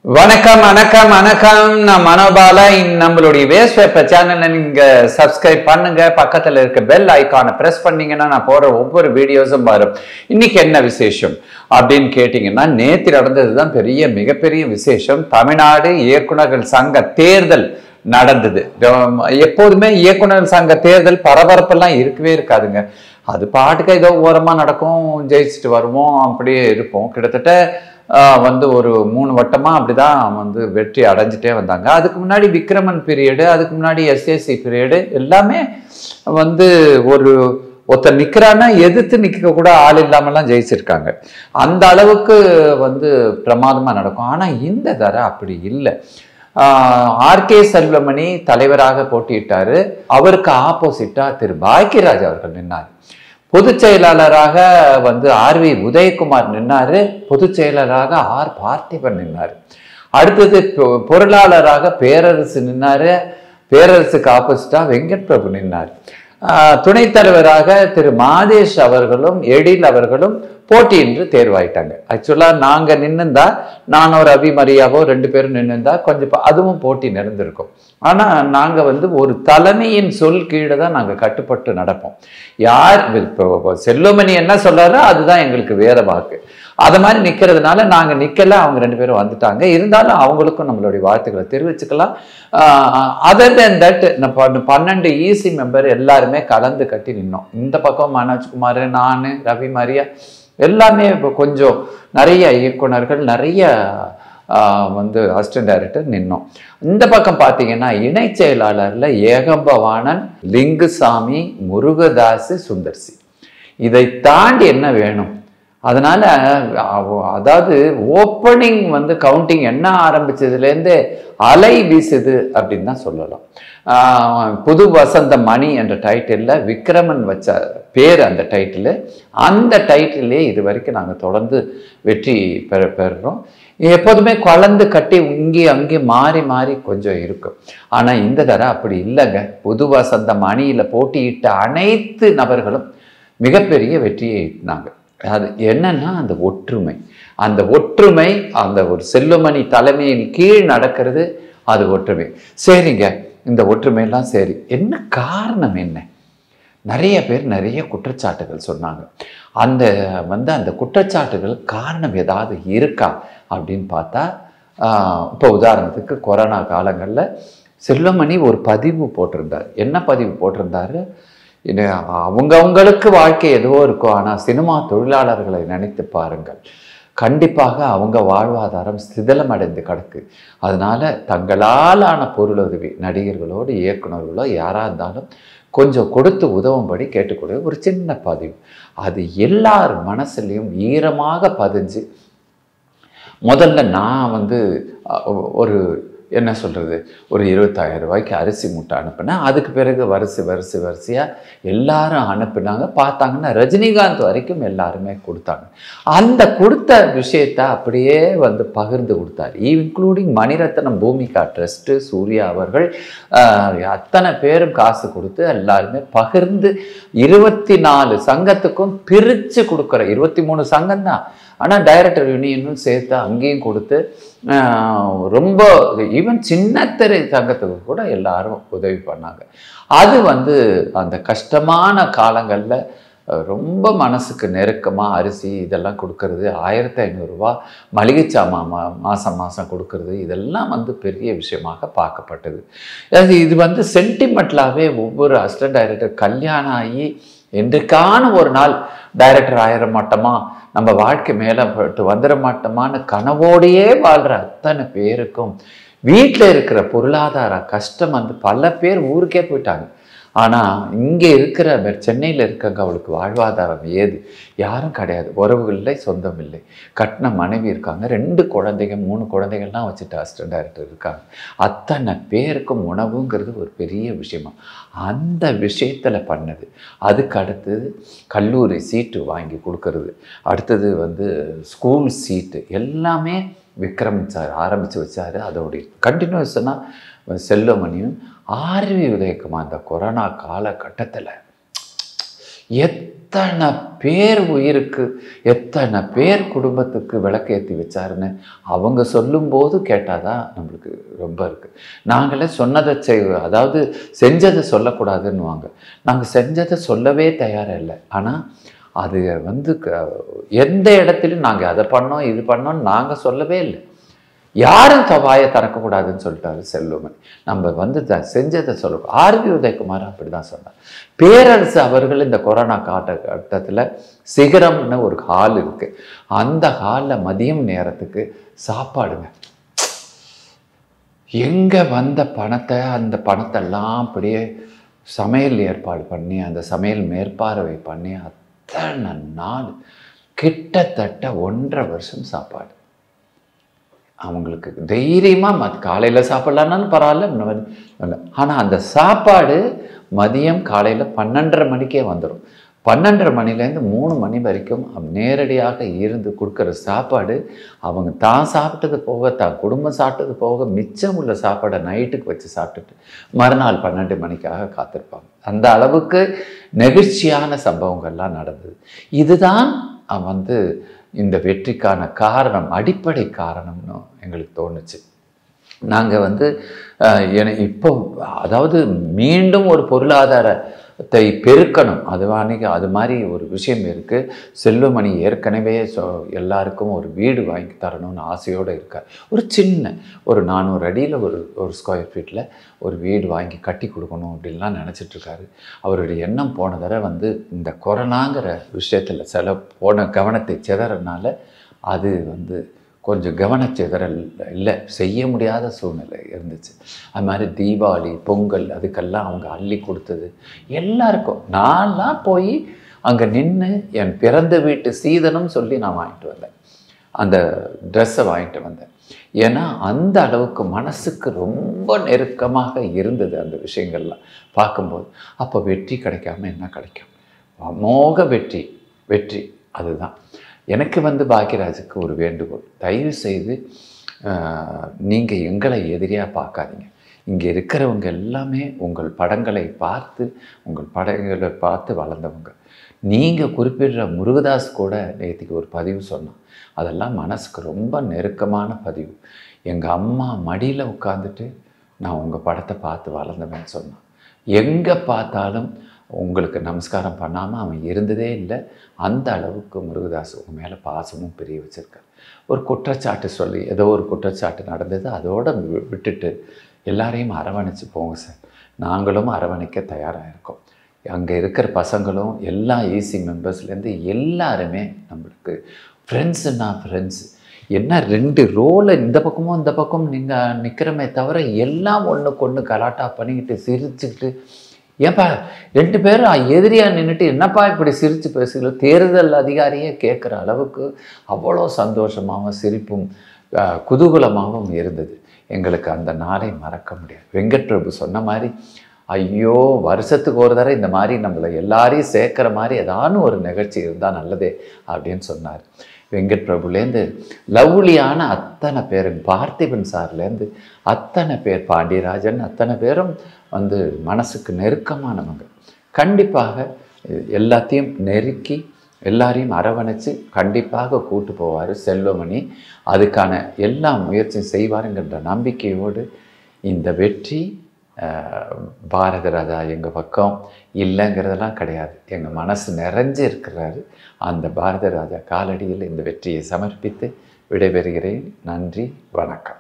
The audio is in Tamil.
வணக்கம் வணக்கம் வணக்கம் நான் மனோபாலா இந்த நம்மளுடைய வேஸ்ட் பேப்பர் சேனலை நீங்க சப்ஸ்கிரைப் பண்ணுங்க பக்கத்துல இருக்க பெல் ஐகானை பிரஸ் பண்ணீங்கன்னா நான் போற ஒவ்வொரு வீடியோஸும் வரும் இன்னைக்கு என்ன விசேஷம் அப்படின்னு கேட்டீங்கன்னா நேத்து நடந்ததுதான் பெரிய மிகப்பெரிய விசேஷம் தமிழ்நாடு இயக்குனர்கள் சங்க தேர்தல் நடந்தது ரொம்- எப்போதுமே இயக்குனர் சங்க தேர்தல் பரபரப்பெல்லாம் இருக்கவே இருக்காதுங்க அது பாட்டுக்கு ஏதோ ஓரமா நடக்கும் ஜெயிச்சுட்டு வருவோம் அப்படியே இருப்போம் கிட்டத்தட்ட ஆஹ், வந்து ஒரு மூணு வட்டமா அப்படிதான் வந்து வெற்றி அடைஞ்சிட்டே வந்தாங்க அதுக்கு முன்னாடி விக்ரமன் பீரியடு அதுக்கு முன்னாடி எஸ்எஸ்சி பீரியடு எல்லாமே வந்து ஒரு ஒருத்தர் நிக்கிறான்னா எதிர்த்து நிக்க கூட ஆள் இல்லாமலாம் ஜெயிச்சிருக்காங்க அந்த அளவுக்கு வந்து பிரமாதமா நடக்கும் ஆனா இந்த தடவை அப்படி இல்லை ஆர்கே செல்வமணி தலைவராக போட்டியிட்டாரு அவருக்கு ஆப்போசிட்டா திரு பாக்கியராஜ் அவர்கள் நின்னார் பொதுச் செயலாளராக வந்து ஆர் வி உதயகுமார் நின்னாரு பொதுச் செயலராக ஆர் பார்த்திபன் நின்னாரு அடுத்தது பொ- பொருளாளராக பேரரசு நின்னாரு பேரரசுக்கு ஆப்போசிட்டா வெங்கட் பிரபு நின்னார் ஆஹ் துணைத் தலைவராக திரு மாதேஷ் அவர்களும் எழில் அவர்களும் போட்டியின்றி தேர்வாயிட்டாங்க ஆக்சுவலா நாங்க நின்னுந்தா நான் ஒரு அபிமரியாவோ ரெண்டு பேரும் நின்னுந்தா கொஞ்சம் ப- அதுவும் போட்டி நடந்திருக்கும் ஆனா நாங்க வந்து ஒரு தலைமையின் சொல் கீழே தான் நாங்க கட்டுப்பட்டு நடப்போம் யார் இப்போ இப்போ செல்வமணி என்ன சொல்றாரோ அதுதான் எங்களுக்கு வேத வாக்கு அது மாதிரி நிக்கிறதுனால நாங்க நிக்கல அவங்க ரெண்டு பேரும் வந்துட்டாங்க இருந்தாலும் அவங்களுக்கும் நம்மளுடைய வாழ்த்துக்களை தெரிவிச்சுக்கலாம் அதர் தென் தட் பன்னெண்டு ஈசி மெம்பர் எல்லாருமே கலந்து கட்டி நின்னோம் இந்த பக்கம் மனோஜ்குமார் நான் ரவி மரியா எல்லாமே இப்போ கொஞ்சம் நிறைய இயக்குனர்கள் நிறைய ஆஹ், வந்து அசிஸ்டன்ட் டைரக்டர் நின்னோம் இந்த பக்கம் பார்த்தீங்கன்னா இணை செயலாளர்ல ஏகம்பவாணன் லிங்குசாமி முருகதாஸ் சுந்தர்சி இதை தாண்டி என்ன வேணும் அதனால அவ- அதாவது ஓப்பனிங் வந்து கவுண்டிங் என்ன ஆரம்பிச்சதுலேருந்து அலை வீசுது அப்படின்னு தான் சொல்லலாம் ஆஹ் புது வசந்த மணி என்ற டைட்டிலில் விக்ரமன் வச்ச பேர் அந்த டைட்டிலு அந்த டைட்டிலே இது வரைக்கும் நாங்கள் தொடர்ந்து வெற்றி பெற பெறுறோம் எப்போதுமே கலந்து கட்டி இங்கேயும் அங்கேயும் மாறி மாறி கொஞ்சம் இருக்கும் ஆனால் இந்த தடவை அப்படி இல்லைங்க புது வசந்த மணியில் போட்டியிட்ட அனைத்து நபர்களும் மிகப்பெரிய வெற்றியை ஈட்டினாங்க அது என்னன்னா அந்த ஒற்றுமை அந்த ஒற்றுமை அந்த ஒரு செல்லுமணி தலைமையின் கீழ் நடக்கிறது அது ஒற்றுமை சரிங்க இந்த ஒற்றுமையெல்லாம் சரி என்ன காரணம் என்ன நிறைய பேர் நிறைய குற்றச்சாட்டுகள் சொன்னாங்க அந்த வந்து அந்த குற்றச்சாட்டுகள் காரணம் ஏதாவது இருக்கா அப்படின்னு பார்த்தா ஆஹ், இப்போ உதாரணத்துக்கு கொரோனா காலங்களில் செல்வமணி ஒரு பதிவு போட்டிருந்தார் என்ன பதிவு போட்டிருந்தாரு இது அவங்கவங்களுக்கு வாழ்க்கை ஏதோ இருக்கும் ஆனால் சினிமா தொழிலாளர்களை நினைத்து பாருங்கள் கண்டிப்பாக அவங்க வாழ்வாதாரம் சிதிலமடைந்து கிடக்கு அதனால தங்களால் ஆன பொருளுதவி நடிகர்களோடு இயக்குனர்களோ யாராக இருந்தாலும் கொஞ்சம் கொடுத்து உதவும்படி கேட்டுக்கொள்ள ஒரு சின்ன பதிவு அது எல்லார் மனசுலையும் ஈரமாக பதிஞ்சு முதல்ல நான் வந்து அ, ஒரு என்ன சொல்கிறது ஒரு இருபத்தாயிரம் ரூபாய்க்கு அரிசி மூட்டை அனுப்புனேன் அதுக்கு பிறகு வரிசை வரிசை வரிசையாக எல்லாரும் அனுப்புனாங்க பார்த்தாங்கன்னா ரஜினிகாந்த் வரைக்கும் எல்லாருமே கொடுத்தாங்க அந்த கொடுத்த விஷயத்த அப்படியே வந்து பகிர்ந்து கொடுத்தார் இன்க்ளூடிங் மணிரத்னம் பூமிகா ட்ரஸ்ட்டு சூர்யா அவர்கள் ஆஹ், அத்தனை பேரும் காசு கொடுத்து எல்லாருமே பகிர்ந்து இருபத்தி நாலு சங்கத்துக்கும் பிரித்து கொடுக்குற இருபத்தி மூணு சங்கம் தான் ஆனால் டைரக்டர் யூனியனும் சேர்த்து அங்கேயும் கொடுத்து ஆஹ், ரொம்ப ஈவன் சின்னத்திரை சங்கத்துக்கு கூட எல்லாரும் உதவி பண்ணாங்க அது வந்து அந்த கஷ்டமான காலங்களில் ரொம்ப மனசுக்கு நெருக்கமாக அரிசி இதெல்லாம் கொடுக்கறது ஆயிரத்தி ஐநூறுரூவா மளிகை சாமான் மா மாதம் மாதம் கொடுக்கறது இதெல்லாம் வந்து பெரிய விஷயமாக பார்க்கப்பட்டது அது இது வந்து சென்டிமெண்ட்லாகவே ஒவ்வொரு அசிஸ்டன்ட் டைரக்டர் கல்யாணம் ஆகி என்றைக்கான ஒரு நாள் டைரக்டர் ஆயிட மாட்டோமா நம்ம வாழ்க்கை மேலே போட்டு வந்துட மாட்டோமான்னு கனவோடையே வாழ்கிற அத்தனை பேருக்கும் வீட்டில் இருக்கிற பொருளாதார கஷ்டம் வந்து பல பேர் ஊருக்கே போயிட்டாங்க ஆனால் இங்கே இருக்கிற சென்னையில் இருக்கங்க அவளுக்கு வாழ்வாதாரம் ஏது யாரும் கிடையாது உறவுகள் இல்லை சொந்தம் இல்லை கட்டின மனைவி இருக்காங்க ரெண்டு குழந்தைங்க மூணு குழந்தைகள்லாம் வச்சுட்டு அசிஸ்டன்ட் டைரக்டர் இருக்காங்க அத்தனை பேருக்கும் உணவுங்கிறது ஒரு பெரிய விஷயமா அந்த விஷயத்தில் பண்ணது அதுக்கு அடுத்தது கல்லூரி சீட்டு வாங்கி கொடுக்கறது அடுத்தது வந்து ஸ்கூல் சீட்டு எல்லாமே விக்ரம் சார் ஆரம்பித்து வச்சாரு அதோடைய கண்டினியூஸனாக செல்வமணியும் ஆர்வி உதயக்குமார் அந்த கொரோனா காலகட்டத்தில் எத்தனை பேர் உயிருக்கு எத்தனை பேர் குடும்பத்துக்கு விளக்கேற்றி வச்சாருன்னு அவங்க சொல்லும்போது கேட்டாதான் நம்மளுக்கு ரொம்ப இருக்கு நாங்களே சொன்னதை செய் அதாவது செஞ்சதை சொல்லக்கூடாதுன்னுவாங்க நாங்கள் செஞ்சதை சொல்லவே தயாராக இல்லை ஆனால் அது வந்து க- எந்த இடத்துலையும் நாங்கள் அதை பண்ணோம் இது பண்ணோம் நாங்கள் சொல்லவே இல்லை யாரும் த- வாயை திறக்கக்கூடாதுன்னு சொல்லிட்டாரு செல்வமணி நம்ம வந்து த செஞ்சதை சொல்ல ஆர்வி உதயகுமார் அப்படி தான் சொன்னார் பேரரசு அவர்கள் இந்த கொரோனா காலகட்டத்தில் சிகரம்னு ஒரு ஹால் இருக்கு அந்த ஹாலில் மதியம் நேரத்துக்கு சாப்பாடுங்க எங்கே வந்த பணத்தை அந்த பணத்தெல்லாம் அப்படியே சமையல் ஏற்பாடு பண்ணி அந்த சமையல் மேற்பார்வை பண்ணி அத்தனை நாள் கிட்டத்தட்ட ஒன்றரை வருஷம் சாப்பாடு அவங்களுக்கு தைரியமாக மத் காலையில் சாப்பிட்லான்னாலும் பரவாயில்ல ஆனால் அந்த சாப்பாடு மதியம் காலையில் பன்னெண்டரை மணிக்கே வந்துடும் பன்னெண்டரை மணிலேருந்து மூணு மணி வரைக்கும் அவ- நேரடியாக இருந்து கொடுக்குற சாப்பாடு அவங்க தான் சாப்பிட்டது போக தான் குடும்பம் சாப்பிட்டது போக மிச்சம் உள்ள சாப்பாடை நைட்டுக்கு வச்சு சாப்பிட்டுட்டு மறுநாள் பன்னெண்டு மணிக்காக காத்திருப்பாங்க அந்த அளவுக்கு நெகிழ்ச்சியான சம்பவங்கள்லாம் நடந்தது இதுதான் அஹ், வந்து இந்த வெற்றிக்கான காரணம் அடிப்படை காரணம்னு எங்களுக்கு தோணுச்சு நாங்கள் வந்து அஹ், என இப்போ அதாவது மீண்டும் ஒரு பொருளாதாரத்தை பெருக்கணும் அது அன்னைக்கு அது மாதிரி ஒரு விஷயம் இருக்குது செல்வமணி ஏற்கனவே சொ எல்லாருக்கும் ஒரு வீடு வாங்கி தரணும்னு ஆசையோடு இருக்கார் ஒரு சின்ன ஒரு நானூறு அடியில் ஒரு ஒரு ஸ்கொயர் ஃபீட்டில் ஒரு வீடு வாங்கி கட்டி கொடுக்கணும் அப்படின்லாம் நினச்சிட்டு இருக்காரு அவருடைய எண்ணம் போன தடவை வந்து இந்த கொரோனாங்கிற விஷயத்தில் சில போன கவனத்தை சிதறனால அது வந்து கொஞ்சம் கவனச்சிதறல் இல்லை செய்ய முடியாத சூழ்நிலை இருந்துச்சு அது மாதிரி தீபாவளி பொங்கல் அதுக்கெல்லாம் அவங்க அள்ளி கொடுத்தது எல்லாருக்கும் நான்லாம் போய் அங்கே நின்று என் பிறந்த வீட்டு சீதனம் சொல்லி நான் வாங்கிட்டு வந்தேன் அந்த ட்ரெஸ்ஸை வாங்கிட்டு வந்தேன் ஏன்னா அந்த அளவுக்கு மனசுக்கு ரொம்ப நெருக்கமாக இருந்தது அந்த விஷயங்கள்லாம் பார்க்கும்போது அப்போ வெற்றி கிடைக்காம என்ன கிடைக்கும் அமோக வெற்றி வெற்றி அதுதான் எனக்கு வந்து பாக்கியராஜுக்கு ஒரு வேண்டுகோள் தயவு செய்து நீங்கள் எங்களை எதிரியாக பார்க்காதீங்க இங்கே இருக்கிறவங்க எல்லாமே உங்கள் படங்களை பார்த்து உங்கள் படங்களை பார்த்து வளர்ந்தவங்க நீங்கள் குறிப்பிடுற முருகதாஸ் கூட நேற்றுக்கு ஒரு பதிவு சொன்னான் அதெல்லாம் மனசுக்கு ரொம்ப நெருக்கமான பதிவு எங்கள் அம்மா மடியில் உட்காந்துட்டு நான் உங்கள் படத்தை பார்த்து வளர்ந்தவன் சொன்னான் எங்கே பார்த்தாலும் உங்களுக்கு நமஸ்காரம் பண்ணாமல் அவன் இருந்ததே இல்லை அந்த அளவுக்கு முருகதாஸ் உங்க மேலே பாசமும் பிரிய வச்சிருக்கார் ஒரு குற்றச்சாட்டு சொல்லி ஏதோ ஒரு குற்றச்சாட்டு நடந்தது அதோட வி- விட்டுட்டு எல்லாரையும் அரவணைச்சு போங்க சார் நாங்களும் அரவணைக்க தயாராக இருக்கோம் அங்கே இருக்கிற பசங்களும் எல்லா ஈசி மெம்பர்ஸ்லேருந்து எல்லாருமே நம்மளுக்கு ஃப்ரெண்ட்ஸுன்னா ஃப்ரெண்ட்ஸ் என்ன ரெண்டு ரோலை இந்த பக்கமும் இந்த பக்கம் நீங்கள் நிற்கிறமே தவிர எல்லாம் ஒன்றுக்கு ஒன்று கலாட்டா பண்ணிக்கிட்டு சிரிச்சுக்கிட்டு ஏன்பா ரெண்டு பேரும் எதிரியாக நின்றுட்டு என்னப்பா இப்படி சிரித்து பேசுகிற தேர்தல் அதிகாரியே கேட்குற அளவுக்கு அவ்வளோ சந்தோஷமாகவும் சிரிப்பும் அஹ், குதூகலமாகவும் இருந்தது எங்களுக்கு அந்த நாளை மறக்க முடியாது வெங்கட் பிரபு சொன்ன மாதிரி ஐயோ வருஷத்துக்கு ஒரு தடவை இந்த மாதிரி நம்மளை எல்லாரையும் சேர்க்குற மாதிரி ஏதானும் ஒரு நிகழ்ச்சி இருந்தால் நல்லதே அப்படின்னு சொன்னார் வெங்கட் பிரபுலேருந்து லவ்லியான அத்தனை பேர் பார்த்திபன் சார்லேருந்து அத்தனை பேர் பாண்டியராஜன் அத்தனை பேரும் வந்து மனசுக்கு நெருக்கமானவங்க கண்டிப்பாக எல்லாத்தையும் நெருக்கி எல்லாரையும் அரவணைச்சு கண்டிப்பாக கூட்டு போவார் செல்வமணி அதுக்கான எல்லா முயற்சியும் செய்வாருங்கிற நம்பிக்கையோடு இந்த வெற்றி அஹ், பாரத ராஜா எங்கள் பக்கம் இல்லைங்கிறதெல்லாம் கிடையாது எங்கள் மனசு நிறைஞ்சு இருக்கிறாரு அந்த பாரத ராஜா காலடியில் இந்த வெற்றியை சமர்ப்பித்து விடைபெறுகிறேன் நன்றி வணக்கம்